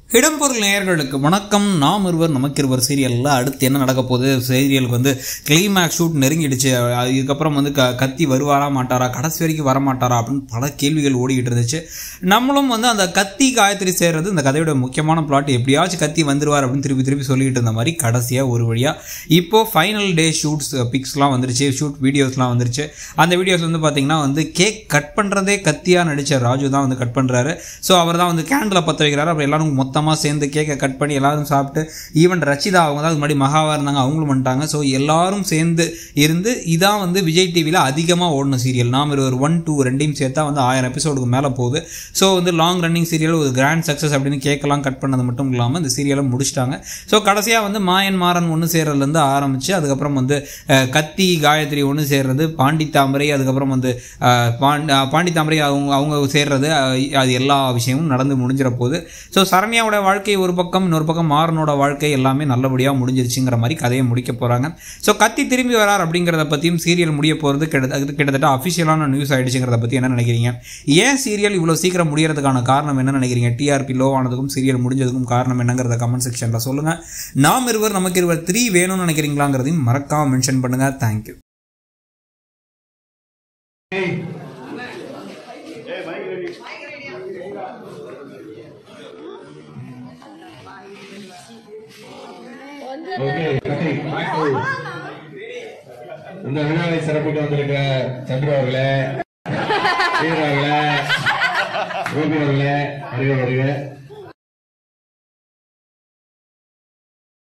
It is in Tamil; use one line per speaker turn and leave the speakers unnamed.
இடம்பொருள் நேயர்களுக்கு வணக்கம் நாம் இருவர் நமக்கு இருவர் சீரியலில் அடுத்து என்ன நடக்க போகுது சீரியலுக்கு வந்து கிளைமேக்ஸ் ஷூட் நெருங்கிடுச்சு இதுக்கப்புறம் வந்து க கத்தி வருவாரா மாட்டாரா கடைசி வரைக்கும் வர மாட்டாரா அப்படின்னு பல கேள்விகள் ஓடிக்கிட்டு இருந்துச்சு நம்மளும் வந்து அந்த கத்தி காயத்ரி சேர்றது இந்த கதையோட முக்கியமான பிளாட் எப்படியாச்சும் கத்தி வந்துருவார் அப்படின்னு திருப்பி திருப்பி சொல்லிட்டு இருந்த மாதிரி கடைசியாக ஒரு வழியாக இப்போ ஃபைனல் டே ஷூட்ஸ் பிக்ஸ்லாம் வந்துருச்சு ஷூட் வீடியோஸ்லாம் வந்துருச்சு அந்த வீடியோஸ் வந்து பார்த்தீங்கன்னா வந்து கேக் கட் பண்ணுறதே கத்தியாக நடித்த ராஜு தான் வந்து கட் பண்ணுறாரு ஸோ அவர் தான் வந்து கேண்டில் பற்ற வைக்கிறாரு அப்புறம் எல்லாரும் மொத்தமாக சேர்ந்து கேக்கை கட் பண்ணி எல்லாரும் சாப்பிட்டு ஈவன் ரச்சிதா அவங்க தான் அதுக்கு முன்னாடி மகாவா இருந்தாங்க அவங்களும் பண்ணிட்டாங்க ஸோ எல்லாரும் சேர்ந்து இருந்து இதான் வந்து விஜய் டிவியில் அதிகமாக ஓடின சீரியல் நாம் ஒரு ஒன் டூ ரெண்டையும் சேர்த்தா வந்து ஆயிரம் எபிசோடுக்கு மேலே போகுது ஸோ வந்து லாங் ரன்னிங் சீரியல் ஒரு கிராண்ட் சக்ஸஸ் அப்படின்னு கேக்கெல்லாம் கட் பண்ணது மட்டும் இல்லாமல் இந்த சீரியலை முடிச்சிட்டாங்க ஸோ கடைசியாக வந்து மாயன் மாறன் ஒன்று சேர்றதுலேருந்து ஆரம்பித்து அதுக்கப்புறம் வந்து அஹ், கத்தி காயத்ரி ஒன்று சேர்றது பாண்டி தாமரை அதுக்கப்புறம் வந்து அஹ், பாண்டி அஹ், பாண்டி தாமரை அவங்க அவங்க சேர்றது அஹ், அது எல்லா விஷயமும் நடந்து முடிஞ்சிட போகுது ஸோ சரண்யாவோட வாழ்க்கை ஒரு பக்கம் இன்னொரு பக்கம் மாறனோட வாழ்க்கை எல்லாமே நல்லபடியாக முடிஞ்சிருச்சுங்கிற மாதிரி கதையை முடிக்க போகிறாங்க ஸோ கத்தி திரும்பி வரார் அப்படிங்கிறத பற்றியும் சீரியல் முடிய போகிறது கிட்ட கிட்டத்தட்ட அஃபிஷியலான நியூஸ் ஆயிடுச்சுங்கிறத பற்றி என்ன நினைக்கிறீங்க ஏன் சீரியல் இவ்வளோ சீக்கிரம் முடியறதுக்கான காரணம் என்ன நினைக்கிறீங்க டிஆர்பி லோ ஆனதுக்கும் சீரியல் முடிஞ்சதுக்கும் காரணம் என்னங்கிறத கமெண்ட் செக்ஷனில் சொல்லுங்கள் நாம் இருவர் நமக்கு இருவர் த்ரீ வேணும்னு நினைக்கிறீங்களாங்கிறதையும் மறக்காம மென்ஷன் பண்ணுங்கள் தேங்க்யூ
ஓகே கதை வணக்கம். இந்த விழாவை சிறப்பிட்டு வந்திருக்கிற சந்திர அவர்களே வீர அவர்களே கோபி அவர்களே வருக வருக